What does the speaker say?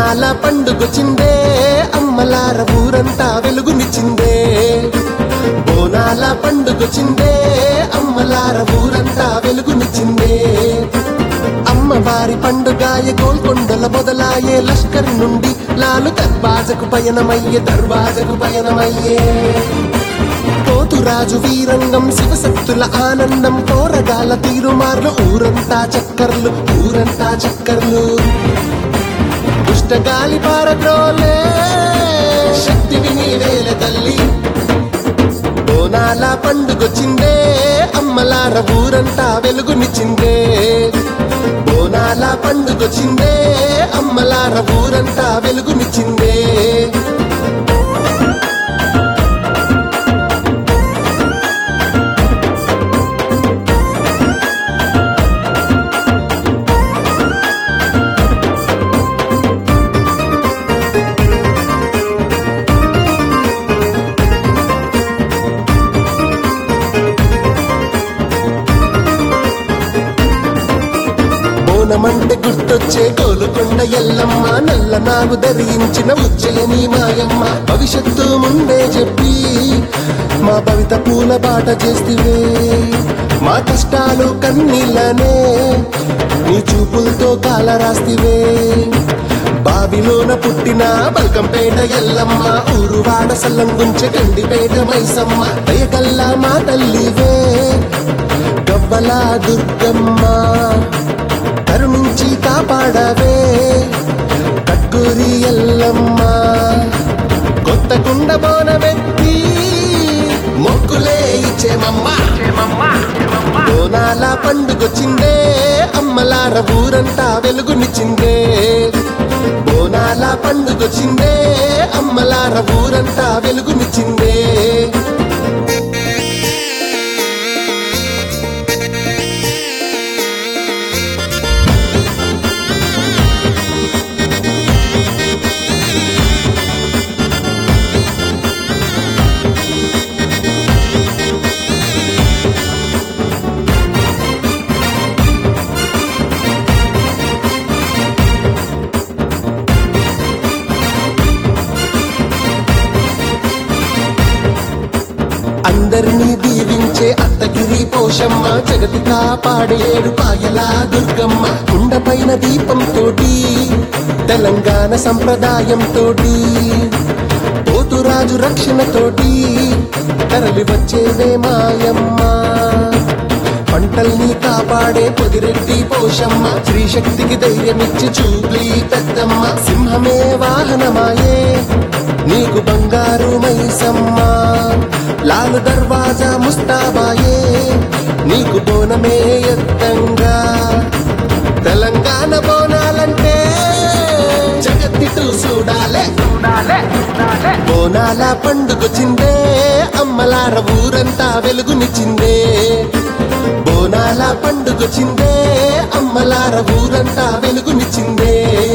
బోనాల పండుగొచ్చిందే అమ్మలార ఊరంతా వెలుగునిచ్చిందే బోనాల పండుగొచ్చిందే అమ్మలార ఊరంతా వెలుగునిచ్చిందే అమ్మవారి పండుగాయ గోల్కొండల మొదలాయే లష్కర్ నుండి లాలు దర్వాజకు పయనమయ్యే దర్వాజకు పయనమయ్యే పోతురాజు వీరంగం శివశక్తుల ఆనందం కోరగాల తీరుమార్లు ఊరంతా చక్కర్లు ఊరంతా చక్కర్లు దుష్టగాలి పారద్రోలే శక్తివి నీవేల తల్లి బోనాల పండుగొచ్చిందే అమ్మలార ఊరంతా వెలుగునిచ్చిందే బోనాల పండుగొచ్చిందే అమ్మలార ఊరంతా వెలుగునిచ్చిందే బోనమంటే గుర్తొచ్చే గోలుకొండ ఎల్లమ్మ నల్ల నాగు ధరించిన ఉజ్జయిని మాయమ్మ భవిష్యత్తు ముందే చెప్పి మా భవిత పూల బాట చేస్తివే మా కష్టాలు కన్నీళ్ళనే నీ చూపులతో కాల రాస్తివే బావిలోన పుట్టిన బల్కంపేట ఎల్లమ్మ ఊరువాడ సల్లంగుంచె కండిపేట మైసమ్మ దయకల్లా మా తల్లివే గవ్వల దుర్గమ్మ కరుణించి కాపాడవే కక్కూరి ఎల్లమ్మ కొత్త కుండ బోనమెత్తి మొక్కులే ఇచ్చేమమ్మ బోనాల పండుగొచ్చిందే అమ్మలార ఊరంతా వెలుగునిచ్చిందే బోనాల పండుగొచ్చిందే అమ్మలార ఊరంతా వెలుగునిచ్చిందే అందరినీ దీవించే అత్తగిరి పోషమ్మ జగతి కాపాడేడు పాయలా దుర్గమ్మ కుండపైన దీపం తోటి తెలంగాణ సంప్రదాయం తోటి పోతురాజు రక్షణ తోటి తరలి వచ్చేదే మాయమ్మ పంటల్ని కాపాడే పొదిరెడ్డి పోషమ్మ శ్రీశక్తికి ధైర్యమిచ్చి చూపి పెద్దమ్మ సింహమే వాహనమాయే నీకు బంగారు మైసమ్మ లాలు దర్వాజా ముస్తాబాయే నీకు బోనమే ఎత్తంగా తెలంగాణ బోనాలంటే జగత్తిటు చూడాలే బోనాల పండుగొచ్చిందే అమ్మలార ఊరంతా వెలుగునిచ్చిందే బోనాల పండుగొచ్చిందే అమ్మలార ఊరంతా వెలుగునిచ్చిందే